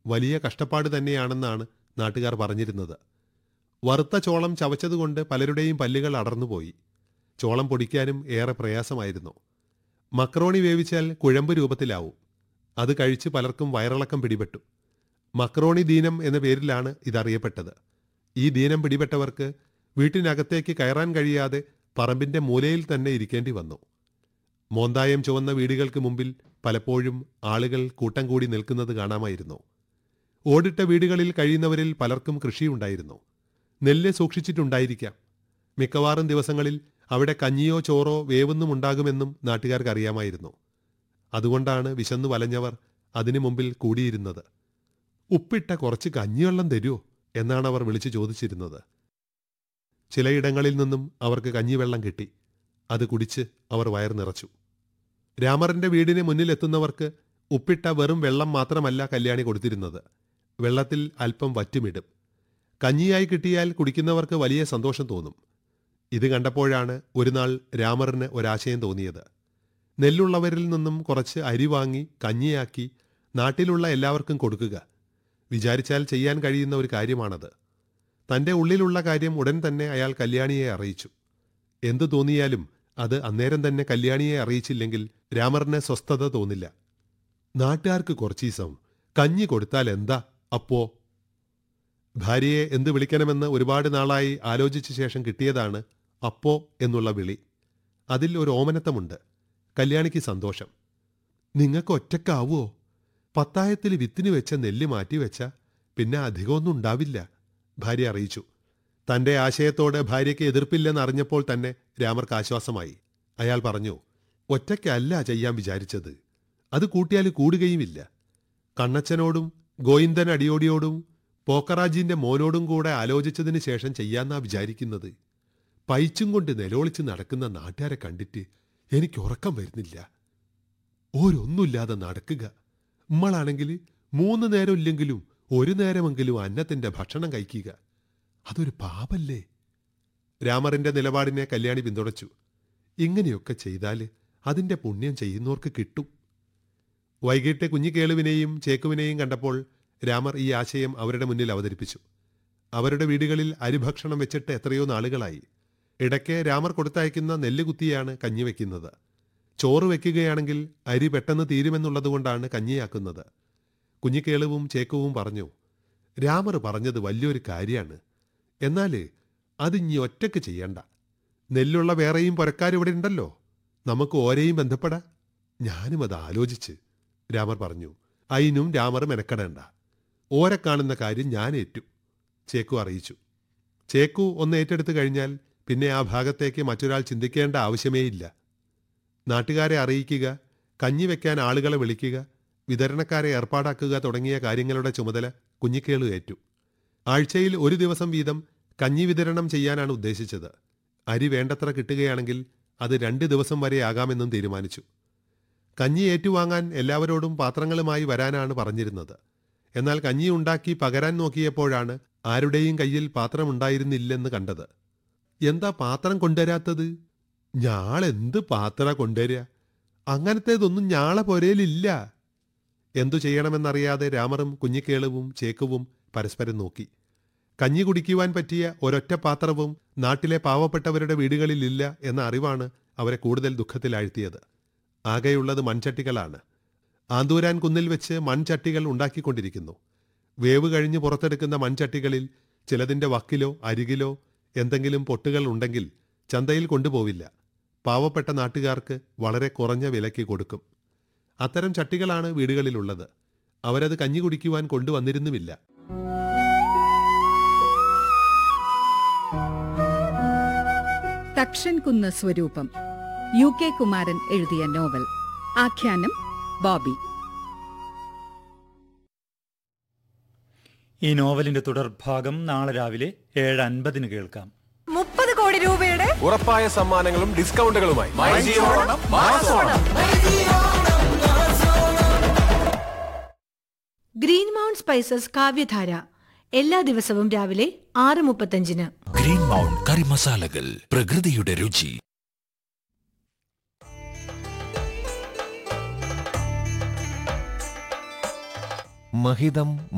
വലിയ കഷ്ടപ്പാട് തന്നെയാണെന്നാണ് നാട്ടുകാർ പറഞ്ഞിരുന്നത് വറുത്ത ചോളം ചവച്ചതുകൊണ്ട് പലരുടെയും പല്ലുകൾ അടർന്നുപോയി ചോളം പൊടിക്കാനും ഏറെ പ്രയാസമായിരുന്നു മക്രോണി വേവിച്ചാൽ കുഴമ്പ് രൂപത്തിലാവും അത് കഴിച്ച് പലർക്കും വയറിളക്കം പിടിപെട്ടു മക്രോണി ദീനം എന്ന പേരിലാണ് ഇതറിയപ്പെട്ടത് ഈ ദീനം പിടിപെട്ടവർക്ക് വീട്ടിനകത്തേക്ക് കയറാൻ കഴിയാതെ പറമ്പിന്റെ മൂലയിൽ തന്നെ ഇരിക്കേണ്ടി വന്നു മോന്തായം ചുവന്ന വീടുകൾക്ക് മുമ്പിൽ പലപ്പോഴും ആളുകൾ കൂട്ടം കൂടി നിൽക്കുന്നത് കാണാമായിരുന്നു ഓടിട്ട വീടുകളിൽ കഴിയുന്നവരിൽ പലർക്കും കൃഷിയുണ്ടായിരുന്നു നെല്ല് സൂക്ഷിച്ചിട്ടുണ്ടായിരിക്കാം മിക്കവാറും ദിവസങ്ങളിൽ അവിടെ കഞ്ഞിയോ ചോറോ വേവൊന്നും ഉണ്ടാകുമെന്നും നാട്ടുകാർക്ക് അറിയാമായിരുന്നു അതുകൊണ്ടാണ് വിശന്നു വലഞ്ഞവർ അതിനു മുമ്പിൽ കൂടിയിരുന്നത് ഉപ്പിട്ട കുറച്ച് കഞ്ഞിവെള്ളം തരുമോ എന്നാണ് അവർ വിളിച്ചു ചോദിച്ചിരുന്നത് ചിലയിടങ്ങളിൽ നിന്നും അവർക്ക് കഞ്ഞിവെള്ളം കിട്ടി അത് കുടിച്ച് അവർ വയർ നിറച്ചു രാമറിന്റെ വീടിന് മുന്നിലെത്തുന്നവർക്ക് ഉപ്പിട്ട വെറും വെള്ളം മാത്രമല്ല കല്യാണി കൊടുത്തിരുന്നത് വെള്ളത്തിൽ അല്പം വറ്റുമിടും കഞ്ഞിയായി കിട്ടിയാൽ കുടിക്കുന്നവർക്ക് വലിയ സന്തോഷം തോന്നും ഇത് കണ്ടപ്പോഴാണ് ഒരു നാൾ രാമറിന് ഒരാശയം തോന്നിയത് നെല്ലുള്ളവരിൽ നിന്നും കുറച്ച് അരി വാങ്ങി കഞ്ഞിയാക്കി നാട്ടിലുള്ള എല്ലാവർക്കും കൊടുക്കുക വിചാരിച്ചാൽ ചെയ്യാൻ കഴിയുന്ന ഒരു കാര്യമാണത് തന്റെ ഉള്ളിലുള്ള കാര്യം ഉടൻ തന്നെ അയാൾ കല്യാണിയെ അറിയിച്ചു എന്തു തോന്നിയാലും അത് അന്നേരം തന്നെ കല്യാണിയെ അറിയിച്ചില്ലെങ്കിൽ രാമറിന് സ്വസ്ഥത തോന്നില്ല നാട്ടുകാർക്ക് കുറച്ചീസം കഞ്ഞി കൊടുത്താൽ എന്താ അപ്പോ ഭാര്യയെ എന്ത് വിളിക്കണമെന്ന് ഒരുപാട് നാളായി ആലോചിച്ച ശേഷം കിട്ടിയതാണ് അപ്പോ എന്നുള്ള വിളി അതിൽ ഒരു ഓമനത്തമുണ്ട് കല്യാണിക്ക് സന്തോഷം നിങ്ങൾക്ക് ഒറ്റക്കാവോ പത്തായത്തിൽ വിത്തിന് വെച്ച നെല്ല് മാറ്റിവെച്ച പിന്നെ അധികമൊന്നും ഉണ്ടാവില്ല ഭാര്യ അറിയിച്ചു തന്റെ ആശയത്തോട് ഭാര്യയ്ക്ക് എതിർപ്പില്ലെന്ന് അറിഞ്ഞപ്പോൾ തന്നെ രാമർക്ക് ആശ്വാസമായി അയാൾ പറഞ്ഞു ഒറ്റയ്ക്കല്ല ചെയ്യാൻ വിചാരിച്ചത് അത് കൂട്ടിയാൽ കൂടുകയുമില്ല കണ്ണച്ചനോടും ഗോവിന്ദൻ അടിയോടിയോടും പോക്കറാജിന്റെ മോനോടും കൂടെ ആലോചിച്ചതിന് ശേഷം ചെയ്യാന്നാ വിചാരിക്കുന്നത് പൈച്ചും കൊണ്ട് നിലവിളിച്ച് നടക്കുന്ന നാട്ടുകാരെ കണ്ടിട്ട് എനിക്ക് ഉറക്കം വരുന്നില്ല ഓരൊന്നുമില്ലാതെ നടക്കുക നമ്മളാണെങ്കിൽ മൂന്ന് നേരം ഇല്ലെങ്കിലും ഒരു നേരമെങ്കിലും അന്നത്തിന്റെ ഭക്ഷണം കഴിക്കുക അതൊരു പാപല്ലേ രാമറിന്റെ നിലപാടിനെ കല്യാണി പിന്തുണച്ചു ഇങ്ങനെയൊക്കെ ചെയ്താൽ അതിന്റെ പുണ്യം ചെയ്യുന്നവർക്ക് കിട്ടും വൈകിട്ട് കുഞ്ഞിക്കേളുവിനെയും ചേക്കുവിനെയും കണ്ടപ്പോൾ രാമർ ഈ ആശയം അവരുടെ മുന്നിൽ അവതരിപ്പിച്ചു അവരുടെ വീടുകളിൽ അരിഭക്ഷണം വെച്ചിട്ട് എത്രയോ നാളുകളായി ഇടയ്ക്ക് രാമർ കൊടുത്തയക്കുന്ന നെല്ല് കുത്തിയാണ് കഞ്ഞി വെക്കുന്നത് ചോറ് വെക്കുകയാണെങ്കിൽ അരി പെട്ടെന്ന് തീരുമെന്നുള്ളതുകൊണ്ടാണ് കഞ്ഞിയാക്കുന്നത് കുഞ്ഞിക്കേളുവും ചേക്കുവും പറഞ്ഞു രാമർ പറഞ്ഞത് വലിയൊരു കാര്യമാണ് എന്നാൽ അത് ഇനി ഒറ്റയ്ക്ക് ചെയ്യണ്ട നെല്ലുള്ള വേറെയും പുരക്കാരിവിടെ ഉണ്ടല്ലോ നമുക്ക് ഓരെയും ബന്ധപ്പെടാം ഞാനും അത് ആലോചിച്ച് രാമർ പറഞ്ഞു അതിനും രാമർ മെനക്കെടേണ്ട ഓരെ കാണുന്ന കാര്യം ഞാൻ ഏറ്റു ചേക്കു അറിയിച്ചു ചേക്കു ഒന്ന് ഏറ്റെടുത്തു കഴിഞ്ഞാൽ പിന്നെ ആ ഭാഗത്തേക്ക് മറ്റൊരാൾ ചിന്തിക്കേണ്ട ആവശ്യമേയില്ല നാട്ടുകാരെ അറിയിക്കുക കഞ്ഞി വെക്കാൻ ആളുകളെ വിളിക്കുക വിതരണക്കാരെ ഏർപ്പാടാക്കുക തുടങ്ങിയ കാര്യങ്ങളുടെ ചുമതല കുഞ്ഞിക്കേളു ഏറ്റു ആഴ്ചയിൽ ഒരു ദിവസം വീതം കഞ്ഞി വിതരണം ചെയ്യാനാണ് ഉദ്ദേശിച്ചത് അരി വേണ്ടത്ര കിട്ടുകയാണെങ്കിൽ അത് രണ്ട് ദിവസം വരെ ആകാമെന്നും തീരുമാനിച്ചു കഞ്ഞി ഏറ്റുവാങ്ങാൻ എല്ലാവരോടും പാത്രങ്ങളുമായി വരാനാണ് പറഞ്ഞിരുന്നത് എന്നാൽ കഞ്ഞി ഉണ്ടാക്കി പകരാൻ നോക്കിയപ്പോഴാണ് ആരുടെയും കയ്യിൽ പാത്രമുണ്ടായിരുന്നില്ലെന്ന് കണ്ടത് എന്താ പാത്രം കൊണ്ടുവരാത്തത് ഞാളെന്ത് പാത്ര കൊണ്ടുവരിക അങ്ങനത്തേതൊന്നും ഞാളെ പൊരയിലില്ല എന്തു ചെയ്യണമെന്നറിയാതെ രാമറും കുഞ്ഞിക്കേളുവും ചേക്കുവും പരസ്പരം നോക്കി കഞ്ഞി കുടിക്കുവാൻ പറ്റിയ ഒരൊറ്റ പാത്രവും നാട്ടിലെ പാവപ്പെട്ടവരുടെ വീടുകളിലില്ല എന്ന അറിവാണ് അവരെ കൂടുതൽ ദുഃഖത്തിലാഴ്ത്തിയത് ആകെയുള്ളത് മൺചട്ടികളാണ് ആന്തൂരാൻ കുന്നിൽ വെച്ച് മൺചട്ടികൾ ഉണ്ടാക്കിക്കൊണ്ടിരിക്കുന്നു വേവ് കഴിഞ്ഞ് പുറത്തെടുക്കുന്ന മൺചട്ടികളിൽ ചിലതിന്റെ വക്കിലോ അരികിലോ എന്തെങ്കിലും പൊട്ടുകൾ ഉണ്ടെങ്കിൽ ചന്തയിൽ കൊണ്ടുപോവില്ല പാവപ്പെട്ട നാട്ടുകാർക്ക് വളരെ കുറഞ്ഞ വിലയ്ക്ക് കൊടുക്കും അത്തരം ചട്ടികളാണ് വീടുകളിലുള്ളത് അവരത് കഞ്ഞി കുടിക്കുവാൻ കൊണ്ടുവന്നിരുന്നുമില്ല തക്ഷൻകുന്ന് സ്വരൂപം യു കെ കുമാരൻ എഴുതിയ നോവൽ ആഖ്യാനം ബോബി ഈ നോവലിന്റെ തുടർഭാഗം നാളെ രാവിലെ ഏഴ് അൻപതിന് കേൾക്കാം മുപ്പത് കോടി രൂപയുടെ ഉറപ്പായ സമ്മാനങ്ങളും ഡിസ്കൗണ്ടുകളുമായി ഗ്രീൻ മൗണ്ട് സ്പൈസസ് കാവ്യധാര എല്ലാ ദിവസവും രാവിലെ ആറ് മുപ്പത്തഞ്ചിന് ഗ്രീൻ മൗണ്ട് കറി മസാലകൾ പ്രകൃതിയുടെ രുചി മഹിതം